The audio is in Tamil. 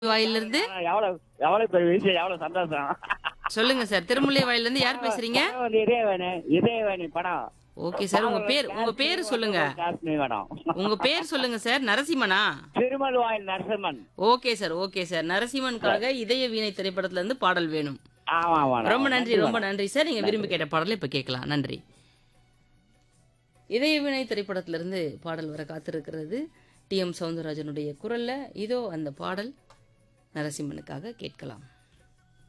வாயிலிருந்து ஆனா, எவ்வளவு எவ்வளவு பெரிய விஷயம் எவ்வளவு சந்தோஷம் சொல்லுங்க சார் திருமுல்லை வாயிலிருந்து யார் பேசுறீங்க படம் வந்து இதயவேணி இதயவேணி படம் ஓகே சார் உங்க பேர் உங்க பேர் சொல்லுங்க காஷ்மீர் மேடம் உங்க பேர் சொல்லுங்க சார் நரசிம்மனா Thirumalvayil Narasimhan okay sir okay sir நரசிம்மனுக்காக இதய வீணை திரைப்படத்துல இருந்து பாடல் வேணும் ஆமா ஆமா ரொம்ப நன்றி ரொம்ப நன்றி சார் நீங்க விரும்பி கேட்ட பாடலை இப்ப கேட்கலாம் நன்றி இதய வீணை திரைப்படத்திலிருந்து பாடல் வர காத்திருக்கிறது டி எம் சவுந்தரராஜனுடைய குரல்ல இதோ அந்த பாடல் நரசிம்மனுக்காக கேட்கலாம்